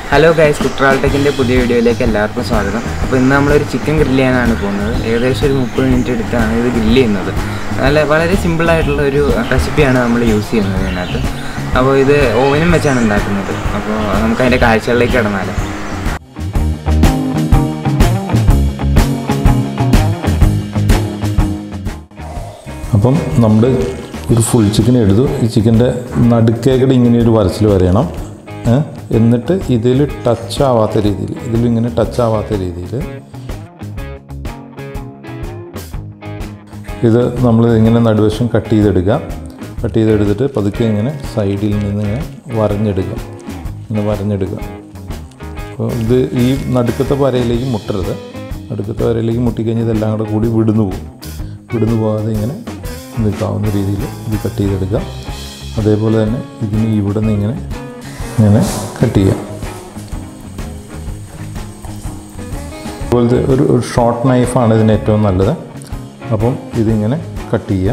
Hello guys കുട്രാൾടെക്കിൻ്റെ പുതിയ വീഡിയോയിലേക്ക് എല്ലാവർക്കും സ്വാഗതം അപ്പോൾ ഇന്ന് നമ്മളൊരു ചിക്കൻ ഗ്രില്ല് ചെയ്യാനാണ് പോകുന്നത് ഏകദേശം ഒരു മുപ്പത് മിനിറ്റ് എടുത്താണ് ഇത് ഗ്രില്ല് ചെയ്യുന്നത് നല്ല വളരെ സിമ്പിളായിട്ടുള്ള ഒരു റെസിപ്പിയാണ് നമ്മൾ യൂസ് ചെയ്യുന്നത് ഇതിനകത്ത് അപ്പോൾ ഇത് ഓവനും വെച്ചാണ് ഉണ്ടാക്കുന്നത് അപ്പോൾ നമുക്ക് അതിൻ്റെ കാഴ്ചകളിലേക്ക് കിടന്നാലോ അപ്പം നമ്മൾ ഒരു ഫുൾ ചിക്കൻ എടുത്തു ഈ ചിക്കൻ്റെ നടുക്കേക്കടെ ഇങ്ങനെ ഒരു വരച്ചിൽ വരയണം ഏ? എന്നിട്ട് ഇതിൽ ടച്ച് ആവാത്ത രീതിയിൽ ഇതിലിങ്ങനെ ടച്ച് ആവാത്ത രീതിയിൽ ഇത് നമ്മൾ ഇങ്ങനെ നടുവശം കട്ട് ചെയ്തെടുക്കുക കട്ട് ചെയ്തെടുത്തിട്ട് പതുക്കെ ഇങ്ങനെ സൈഡിൽ നിന്ന് ഇങ്ങനെ വരഞ്ഞെടുക്കുക ഇങ്ങനെ വരഞ്ഞെടുക്കുക അപ്പോൾ ഇത് ഈ നടുക്കത്തെ വരയിലേക്ക് മുട്ടരുത് നടുക്കത്തെ വരയിലേക്ക് മുട്ടിക്കഴിഞ്ഞാൽ ഇതെല്ലാം കൂടെ കൂടി വിടുന്നു പോകും വിടുന്നു പോകാതെ ഇങ്ങനെ നിൽക്കാവുന്ന രീതിയിൽ ഇത് കട്ട് ചെയ്തെടുക്കുക അതേപോലെ തന്നെ ഇതിന് ഇവിടെ നിന്ന് ഇങ്ങനെ ഇങ്ങനെ കട്ട് ചെയ്യാം അതുപോലത്തെ ഒരു ഒരു ഷോർട്ട് നൈഫാണ് ഇതിന് ഏറ്റവും നല്ലത് അപ്പം ഇതിങ്ങനെ കട്ട് ചെയ്യുക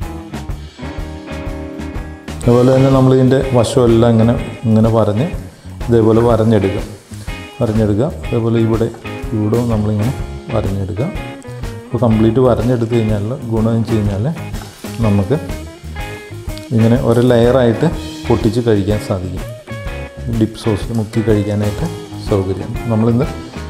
അതുപോലെ തന്നെ നമ്മൾ ഇതിൻ്റെ വശമെല്ലാം ഇങ്ങനെ ഇങ്ങനെ വരഞ്ഞ് ഇതേപോലെ വരഞ്ഞെടുക്കുക വരഞ്ഞെടുക്കുക അതേപോലെ ഇവിടെ ഇവിടെ നമ്മളിങ്ങനെ വരഞ്ഞെടുക്കുക അപ്പോൾ കംപ്ലീറ്റ് വരഞ്ഞെടുത്ത് കഴിഞ്ഞാൽ ഗുണം എന്ന് വെച്ച് കഴിഞ്ഞാൽ നമുക്ക് ഇങ്ങനെ ഒരു ലെയറായിട്ട് പൊട്ടിച്ച് കഴിക്കാൻ സാധിക്കും ഡിപ്പ് സോസിൽ മുക്കി കഴിക്കാനായിട്ട് സൗകര്യം നമ്മളിന്ന്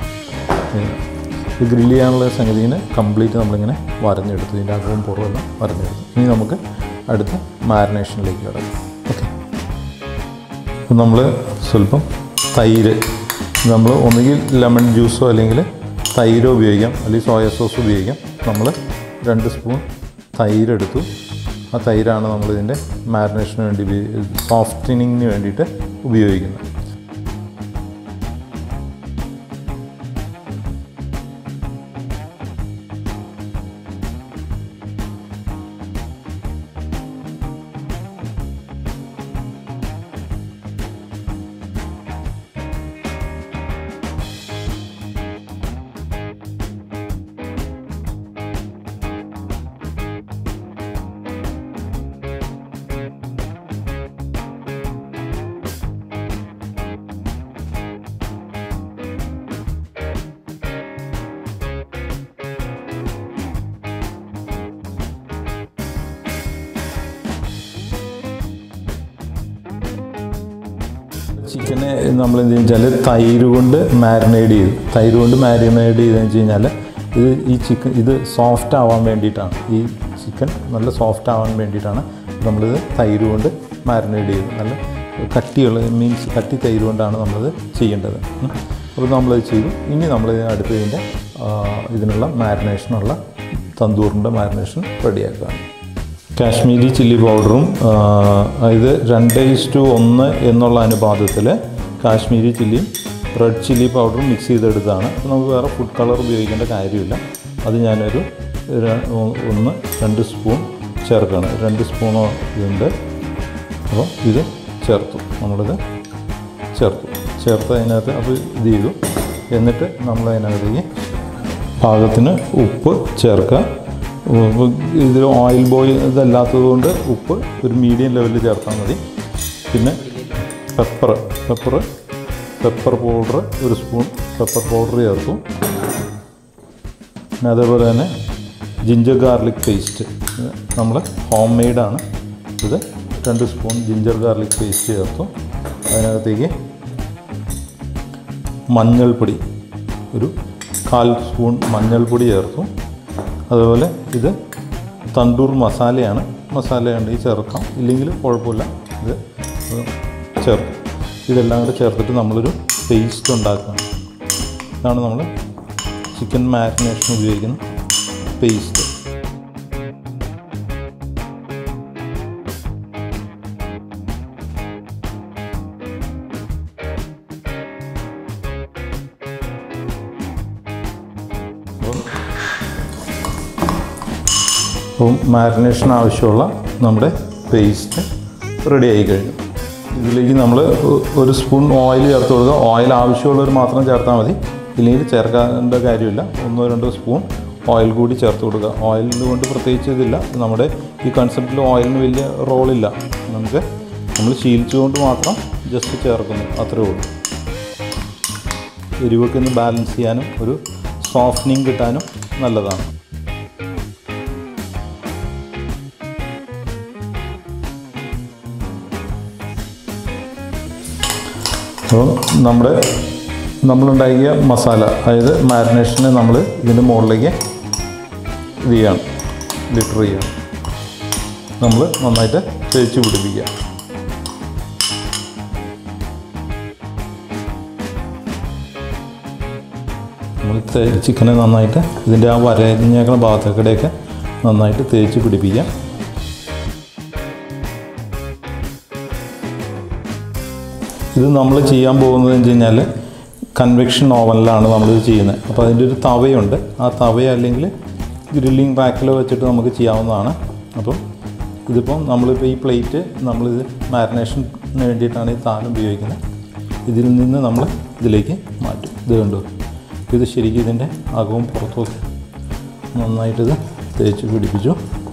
ഈ ഗ്രില്ല് ചെയ്യാനുള്ള സംഗതിനെ കംപ്ലീറ്റ് നമ്മളിങ്ങനെ വരഞ്ഞെടുത്തു ഇതിൻ്റെ അകവും പുറമെല്ലാം വരഞ്ഞെടുത്തു ഇനി നമുക്ക് അടുത്ത മാരിനേഷനിലേക്ക് കിടക്കാം ഓക്കെ അപ്പം നമ്മൾ സ്വല്പം തൈര് നമ്മൾ ഒന്നുകിൽ ലെമൺ ജ്യൂസോ അല്ലെങ്കിൽ തൈരോ ഉപയോഗിക്കാം അല്ലെങ്കിൽ സോയ സോസ് ഉപയോഗിക്കാം നമ്മൾ രണ്ട് സ്പൂൺ തൈര് എടുത്തു ആ തൈരാണ് നമ്മളിതിൻ്റെ മാരിനേഷന് വേണ്ടി സോഫ്റ്റനിങ്ങിന് വേണ്ടിയിട്ട് ഉപയോഗിക്കുന്നത് ചിക്കനെ നമ്മൾ എന്ത് വെച്ചാൽ തൈര് കൊണ്ട് മാരിനേഡ് ചെയ്തു തൈര് കൊണ്ട് മാരിനേഡ് ചെയ്തെന്ന് വെച്ച് കഴിഞ്ഞാൽ ഇത് ഈ ചിക്കൻ ഇത് സോഫ്റ്റ് ആവാൻ വേണ്ടിയിട്ടാണ് ഈ ചിക്കൻ നല്ല സോഫ്റ്റ് ആവാൻ വേണ്ടിയിട്ടാണ് നമ്മളിത് തൈര് കൊണ്ട് മാരിനേഡ് ചെയ്തു നല്ല കട്ടിയുള്ള മീൻസ് കട്ടി തൈര് കൊണ്ടാണ് നമ്മളിത് ചെയ്യേണ്ടത് ഉം. അപ്പോൾ നമ്മളത് ചെയ്തു ഇനി നമ്മൾ അടുത്ത് ഇതിൻ്റെ ആ, ഇതിനുള്ള മാരിനേഷനുള്ള തന്തൂറിൻ്റെ മാരിനേഷൻ റെഡിയാക്കുകയാണ് കാശ്മീരി ചില്ലി പൗഡറും ആ, ഇത് രണ്ട് ഇസ്റ്റു ഒന്ന് എന്നുള്ള അനുപാതത്തിൽ കാശ്മീരി ചില്ലിയും റെഡ് ചില്ലി പൗഡറും മിക്സ് ചെയ്തെടുത്താണ് അപ്പോൾ നമുക്ക് വേറെ ഫുഡ് കളർ ഉപയോഗിക്കേണ്ട കാര്യമില്ല അത് ഞാനൊരു ര- ഒന്ന് രണ്ട് സ്പൂൺ ചേർക്കുകയാണ് രണ്ട് സ്പൂണോ ഇതുണ്ട് അപ്പോൾ ഇത് ചേർത്തു നമ്മളിത് ചേർത്തു ചേർത്ത് അതിനകത്ത് അപ്പോൾ ഇത് ചെയ്തു എന്നിട്ട് നമ്മൾ അതിനകത്തേക്ക് പാകത്തിന് ഉപ്പ് ചേർക്കുക ഉപ്പ് ഇതിൽ ഓയിൽ ബോയിൽ ഇതല്ലാത്തത് കൊണ്ട് ഉപ്പ് ഒരു മീഡിയം ലെവലിൽ ചേർത്താൽ മതി പിന്നെ പെപ്പർ പെപ്പർ പെപ്പർ പൗഡർ ഒരു സ്പൂൺ പെപ്പർ പൗഡർ ചേർത്തു പിന്നെ അതേപോലെ തന്നെ ജിഞ്ചർ ഗാർലിക് പേസ്റ്റ് നമ്മൾ ഹോം മെയ്ഡാണ് ഇത് രണ്ട് സ്പൂൺ ജിഞ്ചർ ഗാർലിക് പേസ്റ്റ് ചേർത്തു അതിനകത്തേക്ക് മഞ്ഞൾപ്പൊടി ഒരു കാൽ സ്പൂൺ മഞ്ഞൾപ്പൊടി ചേർത്തു അതുപോലെ ഇത് തണ്ടൂർ മസാലയാണ് മസാല ഉണ്ടെങ്കിൽ ചേർക്കാം ഇല്ലെങ്കിൽ കുഴപ്പമില്ല ഇത് ചേർക്കും ഇതെല്ലാം കൂടെ ചേർത്തിട്ട് നമ്മളൊരു പേസ്റ്റ് ഉണ്ടാക്കുകയാണ് ഇതാണ് നമ്മൾ ചിക്കൻ മാരിനേഷൻ ഉപയോഗിക്കുന്ന പേസ്റ്റ് അപ്പം മാരിനേഷൻ ആവശ്യമുള്ള നമ്മുടെ പേസ്റ്റ് റെഡി ആയി കഴിഞ്ഞു ഇതിലേക്ക് നമ്മൾ ഒരു സ്പൂൺ ഓയിൽ ചേർത്ത് കൊടുക്കുക ഓയിൽ ആവശ്യമുള്ളവർ മാത്രം ചേർത്താൽ മതി ഇല്ലെങ്കിൽ ചേർക്കേണ്ട കാര്യമില്ല ഒന്നോ രണ്ടോ സ്പൂൺ ഓയിൽ കൂടി ചേർത്ത് കൊടുക്കുക ഓയിലിന് കൊണ്ട് പ്രത്യേകിച്ച് ഇതില്ല നമ്മുടെ ഈ കൺസെപ്റ്റിൽ ഓയിലിന് വലിയ റോളില്ല നമുക്ക് നമ്മൾ ശീലിച്ചുകൊണ്ട് മാത്രം ജസ്റ്റ് ചേർക്കുന്നു അത്രേ ഉള്ളൂ എരിവൊക്കെ ഒന്ന് ബാലൻസ് ചെയ്യാനും ഒരു സോഫ്റ്റനിങ് കിട്ടാനും നല്ലതാണ് അപ്പോൾ നമ്മുടെ നമ്മളുണ്ടാക്കിയ മസാല അതായത് മാരിനേഷനെ നമ്മൾ ഇതിൻ്റെ മുകളിലേക്ക് ഇത് ചെയ്യണം ലിറ്റർ ചെയ്യണം നമ്മൾ നന്നായിട്ട് തേച്ച് പിടിപ്പിക്കുക നമ്മൾ തേ- ചിക്കനെ നന്നായിട്ട് ഇതിൻ്റെ ആ വരഞ്ഞേക്കുന്ന ഭാഗത്തേക്കിടെയൊക്കെ നന്നായിട്ട് തേച്ച് പിടിപ്പിക്കാം ഇത് നമ്മൾ ചെയ്യാൻ പോകുന്നത് എന്ന് വെച്ച് കഴിഞ്ഞാൽ കൺവെക്ഷൻ ഓവനിലാണ് നമ്മളിത് ചെയ്യുന്നത് അപ്പോൾ അതിൻ്റെ ഒരു തവയുണ്ട് ആ തവ അല്ലെങ്കിൽ ഗ്രില്ലിംഗ് റാക്കിലോ വെച്ചിട്ട് നമുക്ക് ചെയ്യാവുന്നതാണ് അപ്പം ഇതിപ്പം നമ്മളിപ്പോൾ ഈ പ്ലേറ്റ് നമ്മളിത് മാരിനേഷന് വേണ്ടിയിട്ടാണ് ഈ താൻ ഉപയോഗിക്കുന്നത് ഇതിൽ നിന്ന് നമ്മൾ ഇതിലേക്ക് മാറ്റും ഇത് കണ്ടു ഇത് ശരിക്കും ഇതിൻ്റെ അകവും പുറത്തുമൊക്കെ നന്നായിട്ടിത് തേച്ച് പിടിപ്പിച്ചു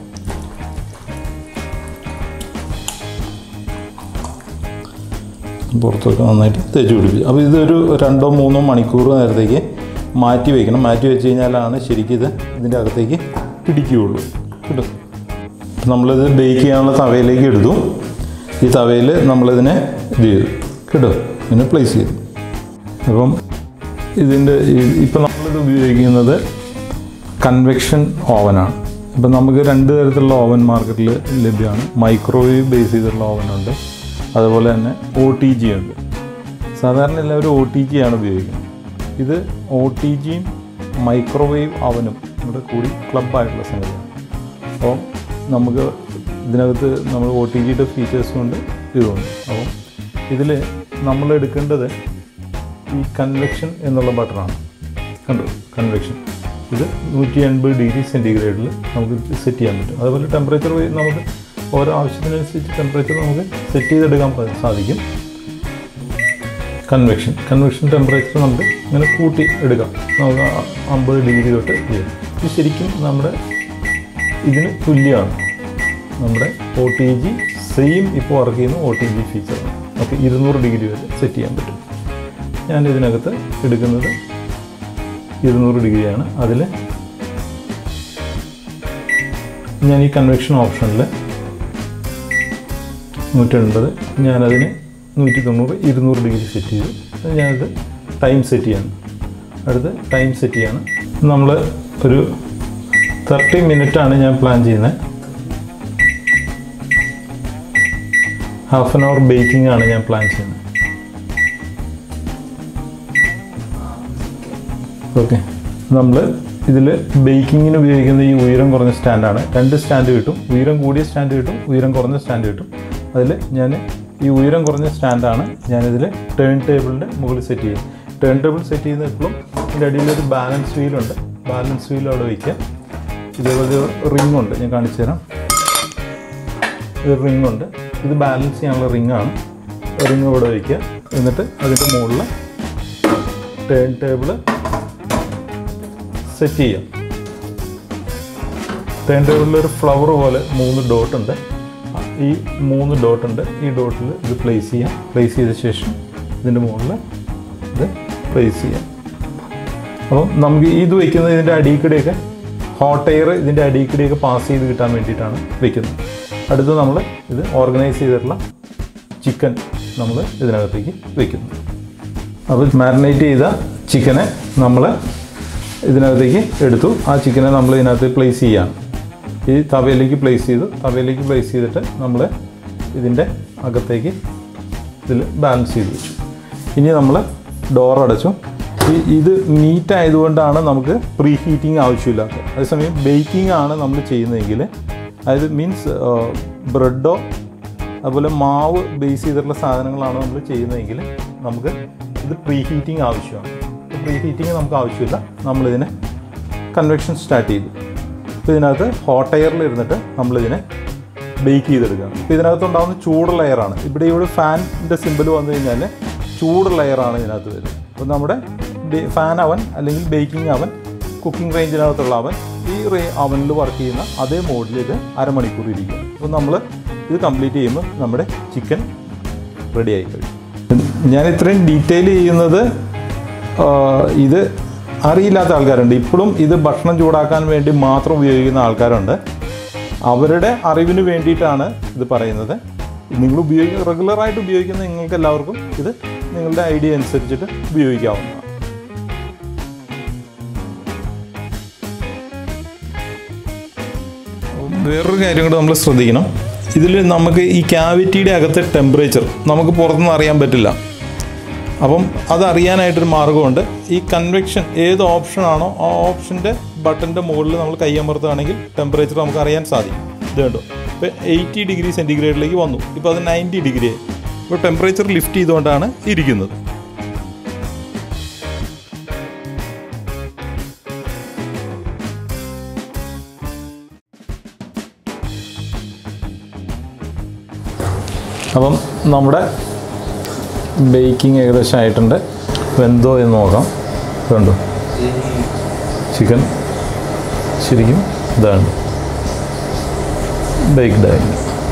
പുറത്തൊക്കെ നന്നായിട്ട് തേച്ച് പിടിപ്പിച്ചു അപ്പോൾ ഇതൊരു രണ്ടോ മൂന്നോ മണിക്കൂർ നേരത്തേക്ക് മാറ്റി വയ്ക്കണം മാറ്റി വെച്ച് കഴിഞ്ഞാലാണ് ശരിക്കും ഇത് ഇതിൻ്റെ അകത്തേക്ക് പിടിക്കുകയുള്ളൂ കിട്ടും നമ്മളിത് ബേക്ക് ചെയ്യാനുള്ള തവയിലേക്ക് എടുത്തു ഈ തവയിൽ നമ്മളിതിനെ ഇത് ചെയ്തു കിട്ടും ഇതിനെ പ്ലേസ് ചെയ്തു അപ്പം ഇതിൻ്റെ ഇപ്പം നമ്മളിത് ഉപയോഗിക്കുന്നത് കൺവെക്ഷൻ ഓവനാണ് ഇപ്പം നമുക്ക് രണ്ട് തരത്തിലുള്ള ഓവൻ മാർക്കറ്റിൽ ലഭ്യമാണ് മൈക്രോവേവ് ബേസ് ചെയ്തിട്ടുള്ള ഓവനുണ്ട് അതുപോലെ തന്നെ ഒ ടി ജി ഉണ്ട് സാധാരണ എല്ലാവരും ഒ ടി ജി ആണ് ഉപയോഗിക്കുന്നത് ഇത് ഒ ടി ജിയും മൈക്രോവേവ് അവനും ഇവിടെ കൂടി ക്ലബായിട്ടുള്ള സംഗതിയാണ് അപ്പോൾ നമുക്ക് ഇതിനകത്ത് നമ്മൾ ഒ ടി ജിയുടെ ഫീച്ചേഴ്സും ഉണ്ട് ഇതുമുണ്ട് അപ്പം ഇതിൽ നമ്മൾ എടുക്കേണ്ടത് ഈ കൺവെക്ഷൻ എന്നുള്ള ബട്ടറാണ് കണ്ടു കൺവെക്ഷൻ ഇത് നൂറ്റി എൺപത് ഡിഗ്രി സെൻറ്റിഗ്രേഡിൽ നമുക്ക് സെറ്റ് ചെയ്യാൻ പറ്റും അതുപോലെ ടെമ്പറേച്ചർ നമുക്ക് ഓരോ ആവശ്യത്തിനനുസരിച്ച് ടെമ്പറേച്ചർ നമുക്ക് സെറ്റ് ചെയ്തെടുക്കാൻ പ- സാധിക്കും കൺവെക്ഷൻ കൺവെക്ഷൻ ടെമ്പറേച്ചർ നമുക്ക് ഇങ്ങനെ കൂട്ടി എടുക്കാം നമുക്ക് ആ അമ്പത് ഡിഗ്രി തൊട്ട് ചെയ്യാം ഇത് ശരിക്കും നമ്മുടെ ഇതിന് തുല്യമാണ് നമ്മുടെ ഒ ടി ജി സെയിം ഇപ്പോൾ വർക്ക് ചെയ്യുന്ന ഒ ടി ജി ഫീച്ചറാണ് നമുക്ക് ഇരുന്നൂറ് ഡിഗ്രി വരെ സെറ്റ് ചെയ്യാൻ പറ്റും ഞാൻ ഇതിനകത്ത് എടുക്കുന്നത് ഇരുന്നൂറ് ഡിഗ്രിയാണ് അതിൽ ഞാൻ ഈ കൺവെക്ഷൻ ഓപ്ഷനിൽ നൂറ്റെൺപത് ഞാനതിന് നൂറ്റി തൊണ്ണൂറ് ഇരുന്നൂറ് ഡിഗ്രി സെറ്റ് ചെയ്തു അത് ഞാനത് ടൈം സെറ്റ് ചെയ്യാണ് അടുത്ത് ടൈം സെറ്റ് ചെയ്യാണ് നമ്മൾ ഒരു തേർട്ടി മിനിറ്റാണ് ഞാൻ പ്ലാൻ ചെയ്യുന്നത് ഹാഫ് ആൻ അവർ ബേക്കിംഗ് ആണ് ഞാൻ പ്ലാൻ ചെയ്യുന്നത് ഓക്കെ നമ്മൾ ഇതിൽ ബേക്കിങ്ങിന് ഉപയോഗിക്കുന്ന ഈ ഉയരം കുറഞ്ഞ സ്റ്റാൻഡാണ് രണ്ട് സ്റ്റാൻഡ് കിട്ടും ഉയരം കൂടിയ സ്റ്റാൻഡ് കിട്ടും ഉയരം കുറഞ്ഞ സ്റ്റാൻഡ് കിട്ടും അതിൽ ഞാൻ ഈ ഉയരം കുറഞ്ഞ സ്റ്റാൻഡാണ് ഞാനിതിൽ ടേൺ ടേബിളിൻ്റെ മുകളിൽ സെറ്റ് ചെയ്യും ടേൺ ടേബിൾ സെറ്റ് ചെയ്യുന്ന എപ്പോഴും ഇതിൻ്റെ അടിയിലൊരു ബാലൻസ് വീലുണ്ട് ബാലൻസ് വീൽ അവിടെ വയ്ക്കുക ഇതേപോലെ റിംഗ് ഉണ്ട് ഞാൻ കാണിച്ചു തരാം ഒരു റിംഗ് ഉണ്ട് ഇത് ബാലൻസ് ചെയ്യാനുള്ള റിംഗ് ആണ് റിംഗ് ഇവിടെ വയ്ക്കുക എന്നിട്ട് അതിൻ്റെ മുകളിൽ ടേൺ ടേബിള് സെറ്റ് ചെയ്യാം ടേൺ ടേബിളിൽ ഒരു ഫ്ലവർ പോലെ മൂന്ന് ഡോട്ട് ഉണ്ട് ഈ മൂന്ന് ഡോട്ട് ഉണ്ട് ഈ ഡോട്ടിൽ ഇത് പ്ലേസ് ചെയ്യാം പ്ലേസ് ചെയ്ത ശേഷം ഇതിൻ്റെ മുകളിൽ ഇത് പ്ലേസ് ചെയ്യാം അപ്പോൾ നമുക്ക് ഇത് വയ്ക്കുന്നത് ഇതിൻ്റെ അടിയിൽക്കൂടെയൊക്കെ ഹോട്ട് എയർ ഇതിൻ്റെ അടിയിൽക്കൂടെയൊക്കെ പാസ് ചെയ്ത് കിട്ടാൻ വേണ്ടിയിട്ടാണ് വെക്കുന്നത് അടുത്ത് നമ്മൾ ഇത് ഓർഗനൈസ് ചെയ്തിട്ടുള്ള ചിക്കൻ നമ്മൾ ഇതിനകത്തേക്ക് വെക്കുന്നു അപ്പോൾ മാരിനേറ്റ് ചെയ്ത ചിക്കനെ നമ്മൾ ഇതിനകത്തേക്ക് എടുത്തു ആ ചിക്കനെ നമ്മൾ ഇതിനകത്ത് പ്ലേസ് ചെയ്യാണ് ഈ തവയിലേക്ക് പ്ലേസ് ചെയ്തു തവയിലേക്ക് പ്ലേസ് ചെയ്തിട്ട് നമ്മൾ ഇതിൻ്റെ അകത്തേക്ക് ഇതിൽ ബാലൻസ് ചെയ്ത് വെച്ചു ഇനി നമ്മൾ ഡോർ അടച്ചു ഈ ഇത് മീറ്റ് ആയതുകൊണ്ടാണ് നമുക്ക് പ്രീ ഹീറ്റിംഗ് ആവശ്യമില്ലാത്തത് അതേസമയം ബേക്കിംഗ് ആണ് നമ്മൾ ചെയ്യുന്നതെങ്കിൽ അതായത് മീൻസ് ബ്രെഡോ അതുപോലെ മാവ് ബേസ് ചെയ്തിട്ടുള്ള സാധനങ്ങളാണ് നമ്മൾ ചെയ്യുന്നതെങ്കിൽ നമുക്ക് ഇത് പ്രീ ഹീറ്റിംഗ് ആവശ്യമാണ് പ്രീ ഹീറ്റിംഗ് നമുക്ക് ആവശ്യമില്ല നമ്മളിതിനെ കൺവെക്ഷൻ സ്റ്റാർട്ട് ചെയ്തു അപ്പോൾ ഇതിനകത്ത് ഹോട്ട് എയറിൽ ഇരുന്നിട്ട് നമ്മളിതിനെ ബേക്ക് ചെയ്തെടുക്കുകയാണ് അപ്പോൾ ഇതിനകത്ത് ഉണ്ടാകുന്ന ചൂടുള്ള എയറാണ് ഇവിടെ ഇവിടെ ഫാനിൻ്റെ സിമ്പിൾ വന്നു കഴിഞ്ഞാൽ ചൂടുള്ള എയറാണ് ഇതിനകത്ത് വരുന്നത് അപ്പോൾ നമ്മുടെ ഫാൻ അവൻ അല്ലെങ്കിൽ ബേക്കിംഗ് അവൻ കുക്കിംഗ് റേഞ്ചിനകത്തുള്ള അവൻ ഈ റേ അവനിൽ വർക്ക് ചെയ്യുന്ന അതേ മോഡിൽ ഇത് അരമണിക്കൂർ ഇരിക്കുക അപ്പോൾ നമ്മൾ ഇത് കംപ്ലീറ്റ് ചെയ്യുമ്പോൾ നമ്മുടെ ചിക്കൻ റെഡി ആയി കഴിയും ഞാൻ ഇത്രയും ഡീറ്റെയിൽ ചെയ്യുന്നത് ആ, ഇത് അറിയില്ലാത്ത ആൾക്കാരുണ്ട് ഇപ്പോഴും ഇത് ഭക്ഷണം ചൂടാക്കാൻ വേണ്ടി മാത്രം ഉപയോഗിക്കുന്ന ആൾക്കാരുണ്ട് അവരുടെ അറിവിന് വേണ്ടിയിട്ടാണ് ഇത് പറയുന്നത് നിങ്ങൾ ഉപയോഗിക്കുന്ന റെഗുലറായിട്ട് ഉപയോഗിക്കുന്ന നിങ്ങൾക്ക് എല്ലാവർക്കും ഇത് നിങ്ങളുടെ ഐഡിയ അനുസരിച്ചിട്ട് ഉപയോഗിക്കാവുന്നതാണ് വേറൊരു കാര്യം കൂടെ നമ്മൾ ശ്രദ്ധിക്കണം ഇതിൽ നമുക്ക് ഈ ക്യാവിറ്റിയുടെ അകത്തെ ടെമ്പറേച്ചർ നമുക്ക് പുറത്തുനിന്ന് അറിയാൻ പറ്റില്ല അപ്പം അതറിയാനായിട്ടൊരു മാർഗമുണ്ട് ഈ കൺവെക്ഷൻ ഏത് ഓപ്ഷനാണോ ആ ഓപ്ഷൻ്റെ ബട്ടൻ്റെ മുകളിൽ നമ്മൾ കൈയമർത്തുകയാണെങ്കിൽ ടെമ്പറേച്ചർ നമുക്ക് അറിയാൻ സാധിക്കും ഇത് കണ്ടോ ഇപ്പോൾ എയ്റ്റി ഡിഗ്രി സെൻറ്റിഗ്രേഡിലേക്ക് വന്നു ഇപ്പോൾ അത് നയൻറ്റി ഡിഗ്രി ആയി ഇപ്പോൾ ടെമ്പറേച്ചർ ലിഫ്റ്റ് ചെയ്തുകൊണ്ടാണ് ഇരിക്കുന്നത് അപ്പം നമ്മുടെ ബേക്കിംഗ് ഏകദേശം ആയിട്ടുണ്ട് വെന്തോ എന്ന് നോക്കാം കണ്ടു ചിക്കൻ ശരിക്കും ഇതാണ് ബേക്ക്ഡ് ആയി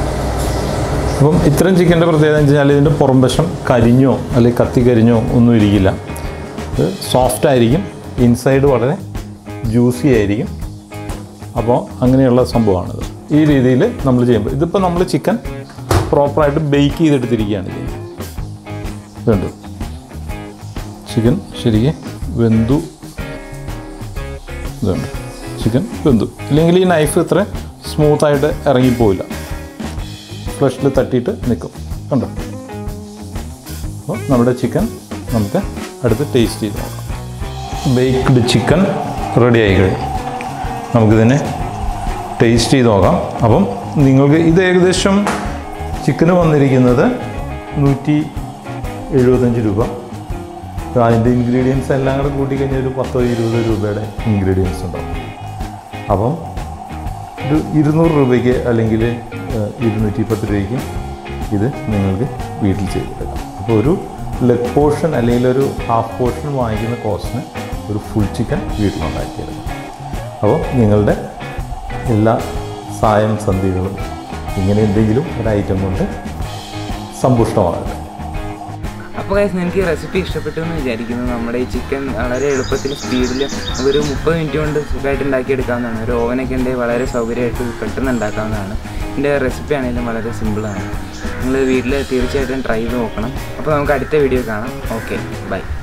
അപ്പം ഇത്തരം ചിക്കൻ്റെ പ്രത്യേകത എന്ന് വെച്ചാൽ ഇതിൻ്റെ പുറംവശം കരിഞ്ഞോ അല്ലെങ്കിൽ കത്തി കരിഞ്ഞോ ഒന്നും ഇരിക്കില്ല ഇത് സോഫ്റ്റ് ആയിരിക്കും ഇൻസൈഡ് വളരെ ജ്യൂസി ആയിരിക്കും അപ്പോൾ അങ്ങനെയുള്ള സംഭവമാണിത് ഈ രീതിയിൽ നമ്മൾ ചെയ്യുമ്പോൾ ഇതിപ്പോൾ നമ്മൾ ചിക്കൻ പ്രോപ്പറായിട്ട് ബേക്ക് ചെയ്തെടുത്തിരിക്കുകയാണ് ചെയ്യുന്നത് ഇതുണ്ട് ചിക്കൻ ശരിക്കും വെന്തു ഇതുണ്ട് ചിക്കൻ വെന്തു ഇല്ലെങ്കിൽ ഈ നൈഫ് ഇത്ര സ്മൂത്തായിട്ട് ഇറങ്ങിപ്പോവില്ല ഫ്ലഷിൽ തട്ടിയിട്ട് നിൽക്കും കണ്ടോ അപ്പോൾ നമ്മുടെ ചിക്കൻ നമുക്ക് അടുത്ത് ടേസ്റ്റ് ചെയ്ത് നോക്കാം ബേക്ക്ഡ് ചിക്കൻ റെഡി ആയി കഴിഞ്ഞു നമുക്കിതിനെ ടേസ്റ്റ് ചെയ്ത് നോക്കാം അപ്പം നിങ്ങൾക്ക് ഇത് ഏകദേശം ചിക്കന് വന്നിരിക്കുന്നത് നൂറ്റി എഴുപത്തഞ്ച് രൂപ അപ്പോൾ അതിൻ്റെ ഇൻഗ്രീഡിയൻസ് എല്ലാം കൂടെ കൂട്ടിക്കഴിഞ്ഞാൽ ഒരു പത്തോ ഇരുപതോ രൂപയുടെ ഇൻഗ്രീഡിയൻസ് ഉണ്ടാവും അപ്പം ഒരു ഇരുന്നൂറ് രൂപയ്ക്ക് അല്ലെങ്കിൽ ഏഹ്, ഇരുന്നൂറ്റി പത്ത് രൂപയ്ക്ക് ഇത് നിങ്ങൾക്ക് വീട്ടിൽ ചെയ്തെടുക്കാം അപ്പോൾ ഒരു ലെഗ് പോർഷൻ അല്ലെങ്കിൽ ഒരു ഹാഫ് പോർഷൻ വാങ്ങിക്കുന്ന കോസ്റ്റിന് ഒരു ഫുൾ ചിക്കൻ വീട്ടിലുണ്ടാക്കിയെടുക്കാം അപ്പോൾ നിങ്ങളുടെ എല്ലാ സായം സന്ധികളും ഇങ്ങനെ എന്തെങ്കിലും ഒരു ഐറ്റം കൊണ്ട് സമ്പുഷ്ടമാകട്ടെ അപ്പോൾ ഗൈസ് നിങ്ങൾക്ക് ഈ റെസിപ്പി ഇഷ്ടപ്പെട്ടു എന്ന് വിചാരിക്കുന്നു നമ്മുടെ ഈ ചിക്കൻ വളരെ എളുപ്പത്തിൽ സ്പീഡിൽ ഒരു മുപ്പത് മിനിറ്റ് കൊണ്ട് സുഖമായിട്ട് ഉണ്ടാക്കിയെടുക്കാവുന്നതാണ് ഒരു ഓവനൊക്കെ ഉണ്ടെങ്കിൽ വളരെ സൗകര്യമായിട്ട് ഇത് പെട്ടെന്ന് ഉണ്ടാക്കാവുന്നതാണ് ഇതിൻ്റെ റെസിപ്പി ആണെങ്കിലും വളരെ സിമ്പിളാണ് നിങ്ങൾ വീട്ടിൽ തീർച്ചയായിട്ടും ട്രൈ ചെയ്ത് നോക്കണം അപ്പോൾ നമുക്ക് അടുത്ത വീഡിയോ കാണാം ഓക്കെ ബൈ